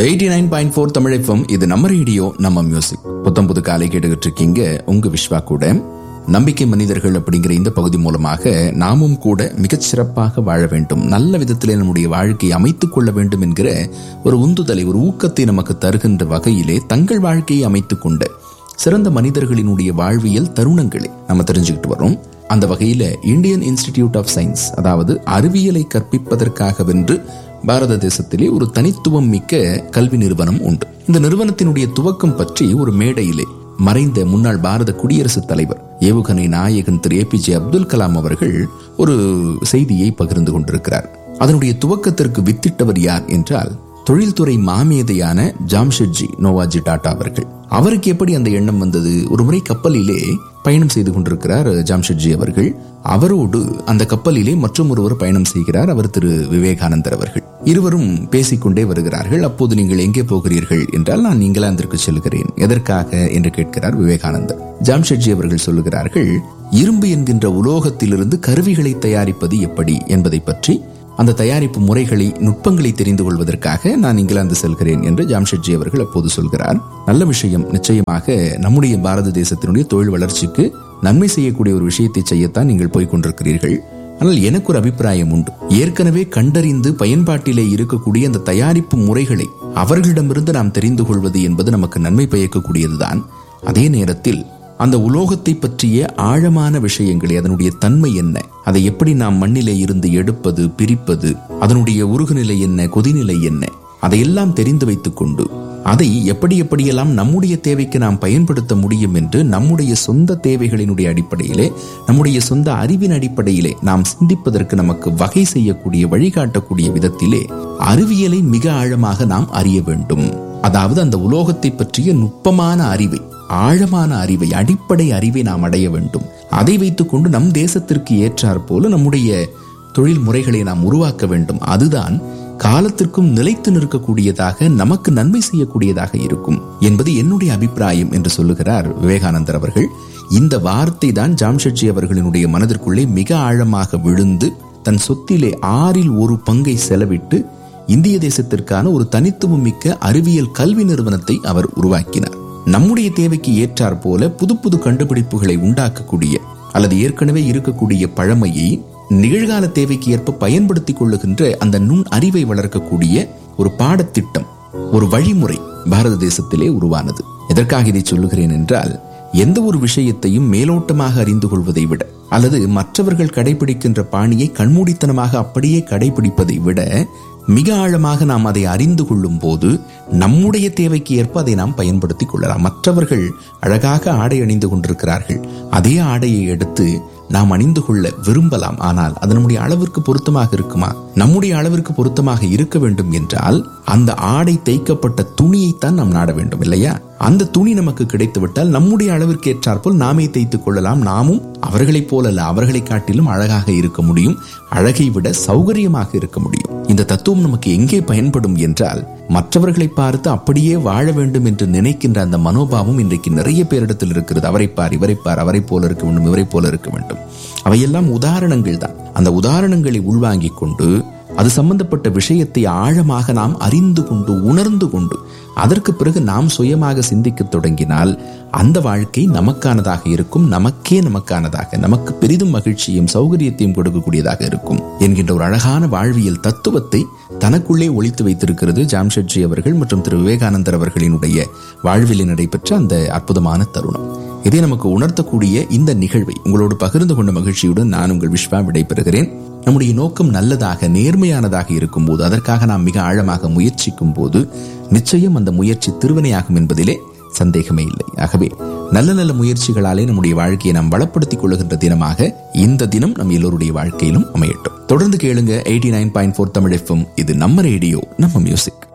eighty nine point four Tamil இது நம்ம radio நம்ம மியூசிக் புத்தம் புது காலை கேட்டுக்கிட்டு இருக்கீங்க உங்க விஸ்வா கூட நம்பிக்கை மனிதர்கள் அப்படிங்கிற இந்த பகுதி மூலமாக நாமும் கூட மிகச் சிறப்பாக வாழ வேண்டும் நல்ல விதத்திலே நம்முடைய வாழ்க்கையை அமைத்துக் கொள்ள வேண்டும் என்கிற ஒரு உந்துதலை ஒரு ஊக்கத்தை நமக்கு தருகின்ற வகையிலே தங்கள் வாழ்க்கையை அமைத்துக் கொண்ட சிறந்த மனிதர்களினுடைய வாழ்வியல் தருணங்களை நம்ம தெரிஞ்சுக்கிட்டு வரோம் அந்த வகையில இந்தியன் இன்ஸ்டிடியூட் ஆஃப் சயின்ஸ் அதாவது அறிவியலை கற்பிப்பதற்காகவென்று பாரத தேசத்திலே ஒரு தனித்துவம் மிக்க கல்வி நிறுவனம் உண்டு இந்த நிறுவனத்தினுடைய துவக்கம் பற்றி ஒரு மேடையிலே மறைந்த முன்னாள் பாரத குடியரசுத் தலைவர் ஏவுகணை நாயகன் திரு ஏபிஜே அப்துல் கலாம் அவர்கள் ஒரு செய்தியை பகிர்ந்து கொண்டிருக்கிறார் அதனுடைய துவக்கத்திற்கு வித்திட்டவர் யார் என்றால் தொழில்துறை மாமேதையான ஜாம்ஷெட்ஜி நோவாஜி டாடா அவர்கள் அவருக்கு எப்படி அந்த எண்ணம் வந்தது ஒரு முறை கப்பலிலே பயணம் செய்து கொண்டிருக்கிறார் ஜாம்ஷெட்ஜி அவர்கள் அவரோடு அந்த கப்பலிலே மற்றும் ஒருவர் பயணம் செய்கிறார் அவர் திரு விவேகானந்தர் அவர்கள் இருவரும் பேசிக்கொண்டே வருகிறார்கள் அப்போது நீங்கள் எங்கே போகிறீர்கள் என்றால் நான் இங்கிலாந்திற்கு செல்கிறேன் எதற்காக என்று கேட்கிறார் விவேகானந்தர் ஜாம்ஷெட்ஜி அவர்கள் சொல்லுகிறார்கள் இரும்பு என்கின்ற உலோகத்திலிருந்து கருவிகளை தயாரிப்பது எப்படி என்பதை பற்றி அந்த தயாரிப்பு முறைகளை நுட்பங்களை தெரிந்து கொள்வதற்காக நான் இங்கிலாந்து செல்கிறேன் என்று ஜாம்ஷெட்ஜி அவர்கள் அப்போது சொல்கிறார் நல்ல விஷயம் நிச்சயமாக நம்முடைய பாரத தேசத்தினுடைய தொழில் வளர்ச்சிக்கு நன்மை செய்யக்கூடிய ஒரு விஷயத்தை செய்யத்தான் நீங்கள் போய்க் கொண்டிருக்கிறீர்கள் ஆனால் எனக்கு ஒரு அபிப்பிராயம் உண்டு ஏற்கனவே கண்டறிந்து பயன்பாட்டிலே இருக்கக்கூடிய அந்த தயாரிப்பு முறைகளை அவர்களிடமிருந்து நாம் தெரிந்து கொள்வது என்பது நமக்கு நன்மை பயக்கக்கூடியதுதான் அதே நேரத்தில் அந்த உலோகத்தை பற்றிய ஆழமான விஷயங்களை அதனுடைய தன்மை என்ன அதை எப்படி நாம் மண்ணிலே இருந்து எடுப்பது பிரிப்பது அதனுடைய உருகுநிலை என்ன கொதிநிலை என்ன அதையெல்லாம் தெரிந்து வைத்துக் கொண்டு அதை எப்படி எப்படியெல்லாம் நம்முடைய தேவைக்கு நாம் பயன்படுத்த முடியும் என்று நம்முடைய சொந்த தேவைகளினுடைய அடிப்படையிலே நம்முடைய சொந்த அறிவின் அடிப்படையிலே நாம் சிந்திப்பதற்கு நமக்கு வகை செய்யக்கூடிய வழிகாட்டக்கூடிய விதத்திலே அறிவியலை மிக ஆழமாக நாம் அறிய வேண்டும் அதாவது அந்த உலோகத்தை பற்றிய நுட்பமான அறிவை ஆழமான அறிவை அடிப்படை அறிவை நாம் அடைய வேண்டும் அதை வைத்துக்கொண்டு நம் தேசத்திற்கு ஏற்றாற் போல நம்முடைய தொழில் முறைகளை நாம் உருவாக்க வேண்டும் அதுதான் காலத்திற்கும் நிலைத்து நிற்கக்கூடியதாக நமக்கு நன்மை செய்யக்கூடியதாக இருக்கும் என்பது என்னுடைய அபிப்பிராயம் என்று சொல்லுகிறார் விவேகானந்தர் அவர்கள் இந்த வார்த்தை தான் ஜாம்ஷெட்ஜி அவர்களினுடைய மனதிற்குள்ளே மிக ஆழமாக விழுந்து தன் சொத்திலே ஆறில் ஒரு பங்கை செலவிட்டு இந்திய தேசத்திற்கான ஒரு தனித்துவம் மிக்க அறிவியல் கல்வி நிறுவனத்தை அவர் உருவாக்கினார் நம்முடைய தேவைக்கு ஏற்றாற் போல புது புது கண்டுபிடிப்புகளை உண்டாக்கக்கூடிய அல்லது ஏற்கனவே இருக்கக்கூடிய பழமையை நிகழ்கால தேவைக்கு ஏற்ப பயன்படுத்திக் கொள்ளுகின்ற அந்த நுண் அறிவை வளர்க்கக்கூடிய ஒரு பாடத்திட்டம் ஒரு வழிமுறை பாரத தேசத்திலே உருவானது எதற்காக இதை சொல்லுகிறேன் என்றால் எந்த ஒரு விஷயத்தையும் மேலோட்டமாக அறிந்து கொள்வதை விட அல்லது மற்றவர்கள் கடைபிடிக்கின்ற பாணியை கண்மூடித்தனமாக அப்படியே கடைபிடிப்பதை விட மிக ஆழமாக நாம் அதை அறிந்து கொள்ளும் போது நம்முடைய தேவைக்கு ஏற்ப அதை நாம் பயன்படுத்திக் கொள்ளலாம் மற்றவர்கள் அழகாக ஆடை அணிந்து கொண்டிருக்கிறார்கள் அதே ஆடையை எடுத்து நாம் அணிந்து கொள்ள விரும்பலாம் ஆனால் அது நம்முடைய அளவிற்கு பொருத்தமாக இருக்குமா நம்முடைய அளவிற்கு பொருத்தமாக இருக்க வேண்டும் என்றால் அந்த ஆடை தைக்கப்பட்ட துணியைத்தான் நாம் நாட வேண்டும் இல்லையா அந்த துணி நமக்கு கிடைத்துவிட்டால் நம்முடைய அளவிற்கு ஏற்றாற்போல் நாமே தைத்துக் கொள்ளலாம் நாமும் அவர்களைப் போல அல்ல அவர்களை காட்டிலும் அழகாக இருக்க முடியும் அழகை விட சௌகரியமாக இருக்க முடியும் இந்த தத்துவம் நமக்கு எங்கே பயன்படும் என்றால் மற்றவர்களை பார்த்து அப்படியே வாழ வேண்டும் என்று நினைக்கின்ற அந்த மனோபாவம் இன்றைக்கு நிறைய பேரிடத்தில் இருக்கிறது அவரை பார் இவரை பார் அவரை போல இருக்க வேண்டும் இவரை போல இருக்க வேண்டும் அவையெல்லாம் உதாரணங்கள் தான் அந்த உதாரணங்களை உள்வாங்கிக் கொண்டு அது சம்பந்தப்பட்ட விஷயத்தை ஆழமாக நாம் அறிந்து கொண்டு உணர்ந்து கொண்டு அதற்கு பிறகு நாம் சுயமாக சிந்திக்க தொடங்கினால் அந்த வாழ்க்கை நமக்கானதாக இருக்கும் நமக்கே நமக்கானதாக நமக்கு பெரிதும் மகிழ்ச்சியும் சௌகரியத்தையும் கொடுக்கக்கூடியதாக இருக்கும் என்கின்ற ஒரு அழகான வாழ்வியல் தத்துவத்தை தனக்குள்ளே ஒழித்து வைத்திருக்கிறது ஜாம்ஷெட்ஜி அவர்கள் மற்றும் திரு விவேகானந்தர் அவர்களினுடைய வாழ்வில் நடைபெற்ற அந்த அற்புதமான தருணம் இதை நமக்கு உணர்த்தக்கூடிய இந்த நிகழ்வை உங்களோடு பகிர்ந்து கொண்ட மகிழ்ச்சியுடன் நான் உங்கள் விஸ்வா விடைபெறுகிறேன் நம்முடைய நோக்கம் நல்லதாக நேர்மையானதாக இருக்கும் போது அதற்காக நாம் மிக ஆழமாக முயற்சிக்கும் போது நிச்சயம் அந்த முயற்சி திருவினையாகும் என்பதிலே சந்தேகமே இல்லை ஆகவே நல்ல நல்ல முயற்சிகளாலே நம்முடைய வாழ்க்கையை நாம் வளப்படுத்திக் கொள்ளுகின்ற தினமாக இந்த தினம் நம் எல்லோருடைய வாழ்க்கையிலும் அமையட்டும் தொடர்ந்து கேளுங்க eighty nine point four Tamil FM இது நம்ம ரேடியோ நம்ம மியூசிக்